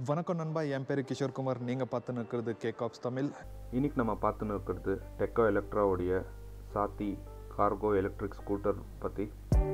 வணக்கம் நண்பா என் பேர் கிஷோர்குமார் நீங்கள் பார்த்து நிற்கிறது கேக் ஆப்ஸ் தமிழ் இன்னைக்கு நம்ம பார்த்துன்னு இருக்கிறது டெக்கோ எலக்ட்ராவுடைய சாத்தி கார்கோ எலக்ட்ரிக் ஸ்கூட்டர் பற்றி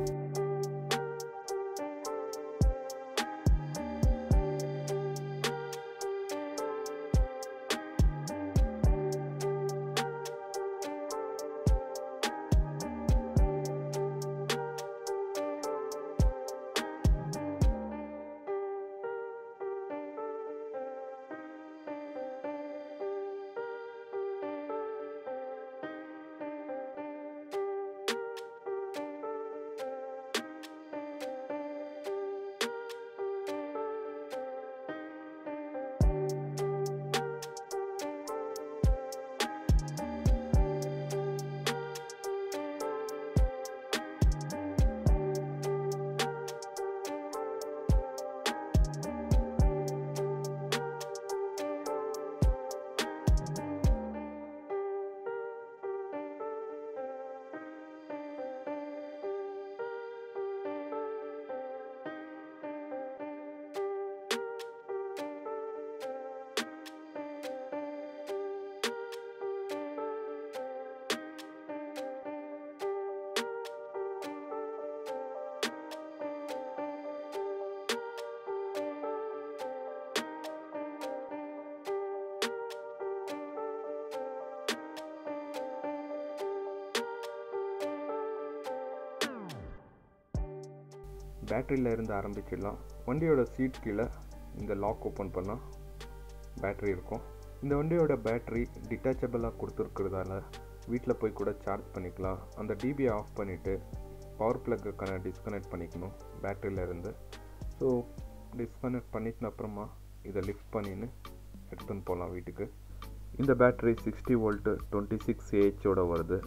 பேட்டரியில் இருந்து ஆரம்பிச்சிடலாம் வண்டியோட சீட் கீழே இந்த லாக் ஓப்பன் பண்ணால் பேட்டரி இருக்கும் இந்த வண்டியோட பேட்டரி டிட்டாச்சபிளாக கொடுத்துருக்கிறதால வீட்டில் போய் கூட சார்ஜ் பண்ணிக்கலாம் அந்த டிபியை ஆஃப் பண்ணிவிட்டு பவர் ப்ளக்குக்கான டிஸ்கனெக்ட் பண்ணிக்கணும் பேட்டரியில் இருந்து ஸோ டிஸ்கனெக்ட் பண்ணிட்டின அப்புறமா இதை லிஃப்ட் பண்ணின்னு எடுத்துன்னு போகலாம் வீட்டுக்கு இந்த battery sixty volt twenty six ஏஹெச்சோட வருது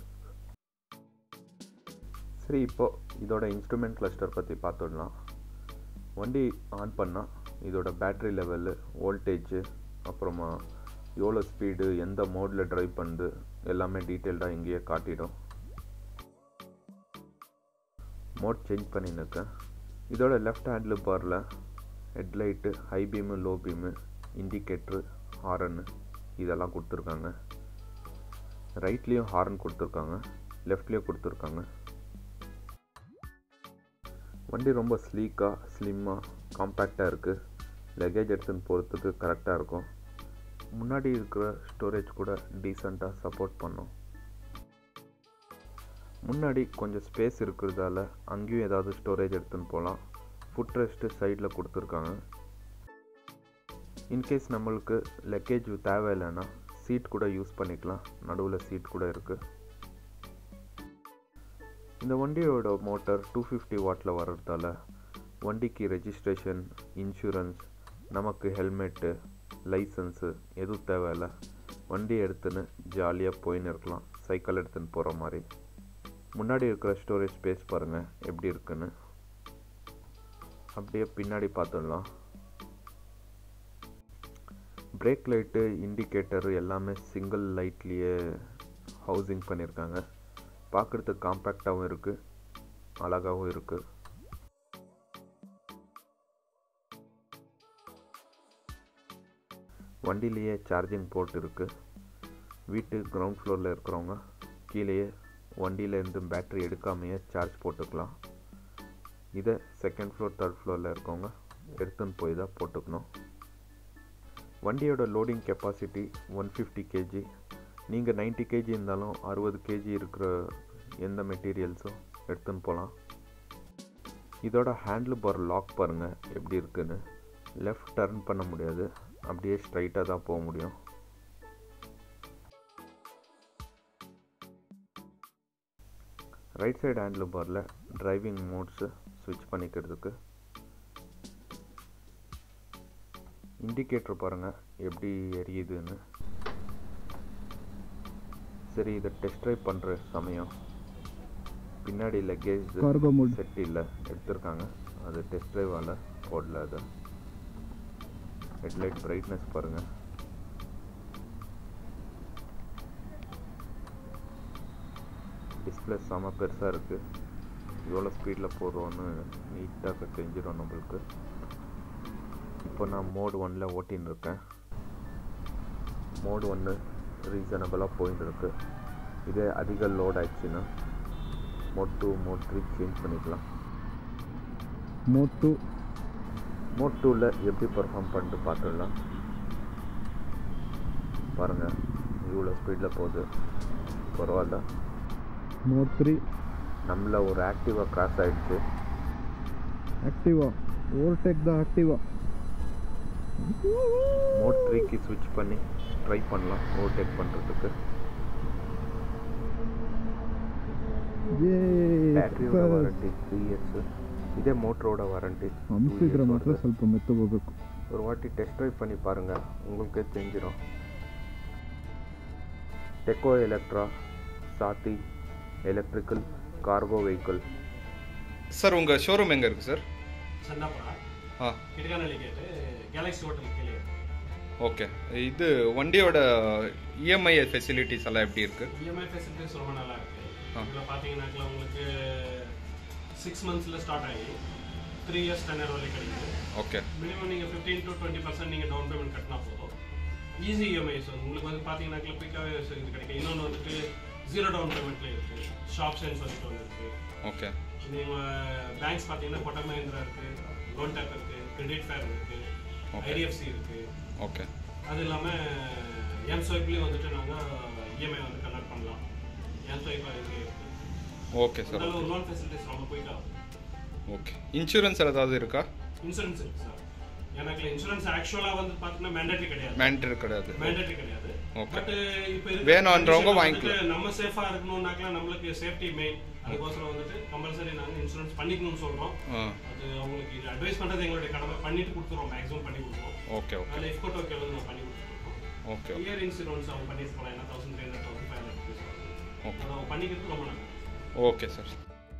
சரி இப்போது இதோட இன்ஸ்ட்ருமெண்ட் கிளஸ்டர் பற்றி பார்த்துடலாம் வண்டி ஆன் பண்ணால் இதோட பேட்ரி லெவலு வோல்டேஜு அப்புறமா எவ்வளோ ஸ்பீடு எந்த மோடில் ட்ரைவ் பண்ணுது எல்லாமே டீட்டெயில்டாக இங்கேயே காட்டிடும் மோட் சேஞ்ச் பண்ணின்னு இருக்கேன் இதோட லெஃப்ட் ஹேண்டில் பாரில் headlight high beam low beam indicator horn இதெல்லாம் கொடுத்துருக்காங்க ரைட்லேயும் ஹாரன் கொடுத்துருக்காங்க லெஃப்ட்லேயும் கொடுத்துருக்காங்க வண்டி ரொம்ப ஸ்லீக்காக ஸ்லிம்மாக காம்பேக்டாக இருக்குது லக்கேஜ் எடுத்துன்னு போகிறதுக்கு கரெக்டாக இருக்கும் முன்னாடி இருக்கிற ஸ்டோரேஜ் கூட டீசெண்டாக சப்போர்ட் பண்ணும் முன்னாடி கொஞ்சம் ஸ்பேஸ் இருக்கிறதால அங்கேயும் ஏதாவது ஸ்டோரேஜ் எடுத்துன்னு போகலாம் ஃபுட் ரெஸ்ட்டு சைடில் கொடுத்துருக்காங்க இன்கேஸ் நம்மளுக்கு லக்கேஜ் தேவையில்லைன்னா சீட் கூட யூஸ் பண்ணிக்கலாம் நடுவில் சீட் கூட இருக்குது இந்த வண்டியோட மோட்டார் டூ ஃபிஃப்டி வாட்டில் வர்றதால வண்டிக்கு ரெஜிஸ்ட்ரேஷன் இன்சூரன்ஸ் நமக்கு ஹெல்மெட்டு லைசன்ஸு எதுவும் தேவையில்ல வண்டி எடுத்துன்னு ஜாலியாக போயின்னு இருக்கலாம் சைக்கிள் எடுத்துன்னு போகிற மாதிரி முன்னாடி இருக்கிற ஸ்டோரேஜ் ஸ்பேஸ் பாருங்கள் எப்படி இருக்குன்னு அப்படியே பின்னாடி பார்த்துடலாம் பிரேக் லைட்டு இண்டிகேட்டர் எல்லாமே சிங்கிள் லைட்லேயே ஹவுசிங் பண்ணியிருக்காங்க பார்க்குறதுக்கு காம்பேக்டாகவும் இருக்குது அழகாகவும் இருக்குது வண்டிலேயே சார்ஜிங் போர்ட் இருக்குது வீட்டு கிரவுண்ட் ஃப்ளோரில் இருக்கிறவங்க கீழேயே வண்டியிலேருந்து பேட்ரி எடுக்காமையே சார்ஜ் போட்டுக்கலாம் இதை செகண்ட் ஃப்ளோர் தேர்ட் ஃப்ளோரில் இருக்கவங்க எடுத்துன்னு போய் தான் போட்டுக்கணும் வண்டியோட loading capacity one fifty KG நீங்கள் நைன்ட்டி கேஜி இருந்தாலும் அறுபது கேஜி இருக்கிற எந்த மெட்டீரியல்ஸும் எடுத்துன்னு போகலாம் இதோட ஹேண்டில் பார் லாக் பாருங்கள் எப்படி இருக்குன்னு லெஃப்ட் டர்ன் பண்ண முடியாது அப்படியே ஸ்ட்ரைட்டாக தான் போக முடியும் ரைட் சைடு ஹேண்டில் பாரில் டிரைவிங் மோட்ஸு ஸ்விட்ச் பண்ணிக்கிறதுக்கு இண்டிகேட்டர் பாருங்கள் எப்படி எரியுதுன்னு சரி இதை டெஸ்ட் ட்ரைவ் பண்ணுற சமயம் பின்னாடி லக்கேஜ் Cargo mode. செட் இல்லை எடுத்திருக்காங்க அது டெஸ்ட் ட்ரைவால் போடல அது ஹெட்லைட் பிரைட்னஸ் பாருங்கள் டிஸ்பிளே செம பெருசாக இருக்குது எவ்வளோ ஸ்பீடில் போடுறோன்னு நீட்டாக தெரிஞ்சிடும் நம்மளுக்கு இப்போ நான் மோட் ஒனில் ஓட்டின்னு இருக்கேன் மோட் ஒன்று ரீசனபிளாக போயின்னு இருக்கு இதே அதிக லோட் ஆயிடுச்சுன்னா mode two mode three change பண்ணிக்கலாம் மோட் டூ மோட் டூவில் எப்படி பெர்ஃபார்ம் பண்ணிட்டு பார்த்துடலாம் பாருங்கள் இவ்வளோ ஸ்பீடில் போகுது பரவாயில்ல மோட் த்ரீ நம்மள ஒரு ஆக்டிவாக கிராஸ் ஆகிடுச்சு ஆக்டிவா ஓவர்டேக் த ஆக்டிவா மோட் த்ரீக்கு ஸ்விட்ச் பண்ணி ட்ரை பண்ணலாம் ஓவர்டேக் பண்ணுறதுக்கு ಬ್ಯಾಟ್ರಿಯೋಡ ವಾರಂಟಿ ತ್ರೀ ಇಯರ್ಸ್ ಇದೇ ಮೋಟ್ರೋட ವಾರಂಟಿ ಹಂಸಿದ್ರೆ ಮಾತ್ರ ಸ್ವಲ್ಪ ಮೆತ್ತಗೋಬೇಕು ஒரு வாட்டி டெஸ்ட் ட்ரைவ் பண்ணி பாருங்கள் உங்களுக்கே தெரிஞ்சிடும் Techo Electra Saathi electrical cargo vehicle sir உங்கள் ஷோரூம் எங்கே இருக்குது சார் சன்னாபுரா ஆ கிடுகானலி கேட்டு கேலக்ஸி ஹோட்டல் கீழே இருக்கு. ஓகே இது வண்டியோட இஎம்ஐ ஃபெசிலிட்டிஸ் எல்லாம் எப்படி இருக்குது இஎம்ஐ ஃபெசிலிட்டிஸ் ரொம்ப நல்லா இருக்கு ஆ. இதில் பார்த்தீங்கன்னாக்கா உங்களுக்கு சிக்ஸ் மந்த்ஸில் ஸ்டார்ட் ஆகி த்ரீ இயர்ஸ் டென்னர் வரை கிடைக்குது ஓகே மினிமம் நீங்கள் ஃபிஃப்டீன் டு டுவெண்ட்டி பர்சன்ட் நீங்கள் டவுன் பேமெண்ட் கட்டினா போதும் ஈஸி இஎம்ஐஸ் உங்களுக்கு வந்து பார்த்தீங்கன்னாக்கா குயிக்காகவே இது கிடைக்கும் இன்னொன்று வந்துட்டு ஜீரோ டவுன் பேமெண்ட்லேயே இருக்குது ஷாப் சென்ஸ் வந்துட்டு ஒன்று இருக்குது ஓகே நீங்கள் பேங்க்ஸ் பார்த்தீங்கன்னா கொட்டக் மஹிந்திரா இருக்குது லோன் டேப் இருக்குது கிரெடிட் ஃபேர் இருக்குது Okay. ஐடிஎஃப்சி இருக்குது ஓகே அது இல்லாமல் எம் ஸ்வைப்லேயும் வந்துட்டு நாங்கள் இஎம்ஐ வந்து கன்வெர்ட் பண்ணலாம் எம் ஸ்வைப் இதுலேயே இருக்குது ஓகே சார் அதனால ஒரு லோன் ஃபெசிலிட்டிஸ் ரொம்ப குயிக்காக ஓகே இன்சூரன்ஸ் ஏதாவது இருக்கா இன்சூரன்ஸ் இருக்குது சார் எனக்கு இன்சூரன்ஸ் ஆக்சுவலாக வந்து பார்த்தீங்கன்னா மேண்டேட்டரி கிடையாது மேண்டரி கிடையாது மேண்டேட்டரி கிடையாது Okay. பட் இப்போ வேணும்ன்றவங்க வாங்கிக்கலாம். நம்ம சேஃபா இருக்கணும்னாக்கா நம்மளுக்கு சேஃப்டி மெயின் அதுக்கோசரம் வந்துட்டு கம்பல்சரி நாங்கள் இன்சூரன்ஸ் பண்ணிக்கணும்னு சொல்றோம் ஆ அது அவங்களுக்கு இது அட்வைஸ் பண்றது எங்களுடைய கடமை பண்ணிட்டு கொடுத்துருவோம் மேக்ஸிமம் பண்ணி கொடுத்துருவோம் ஓகே ஓகே அதில் எஃப்கோட் ஓகே வந்து நம்ம பண்ணி கொடுத்துருக்கோம் ஓகே இயர் இன்சூரன்ஸ் அவங்க பண்ணிட்டு போகலாம் என்ன thousand three hundred thousand five hundred rupees Okay. அதை அவங்க பண்ணிக்கிறது ரொம்ப நல்லது ஓகே சார்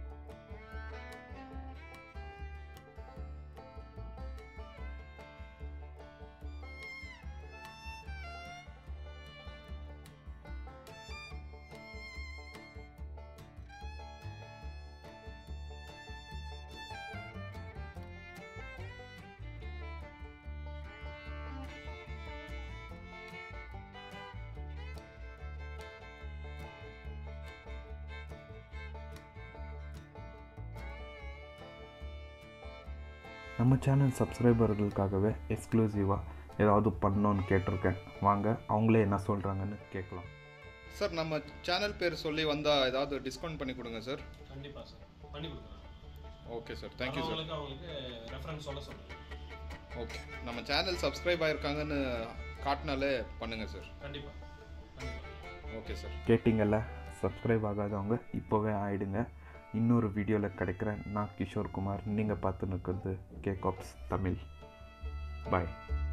நம்ம சேனல் சப்ஸ்கிரைபர்களுக்காகவே எக்ஸ்க்ளூசிவாக ஏதாவது பண்ணோன்னு கேட்டிருக்கேன் வாங்க அவங்களே என்ன சொல்கிறாங்கன்னு கேட்கலாம் சார் நம்ம சேனல் பேர் சொல்லி வந்தால் ஏதாவது டிஸ்கவுண்ட் பண்ணி கொடுங்க சார் கண்டிப்பா சார் பண்ணி கொடுக்குறேன் ஓகே சார் தேங்க்யூ சார் அவங்களுக்கு அவங்களுக்கு ரெஃபரன்ஸ் சொல்ல சொல்லுங்க ஓகே நம்ம சேனல் சப்ஸ்கிரைப் ஆயிருக்காங்கன்னு காட்டினாலே பண்ணுங்க சார் கண்டிப்பா கண்டிப்பா ஓகே சார் கேட்டிங்கல்ல சப்ஸ்கிரைப் ஆகாதவங்க இப்போவே ஆயிடுங்க இன்னொரு வீடியோவில் கிடைக்கிறேன் நான் கிஷோர் குமார் நீங்கள் பார்த்து நிற்கிறது கேகாப்ஸ் தமிழ் பாய்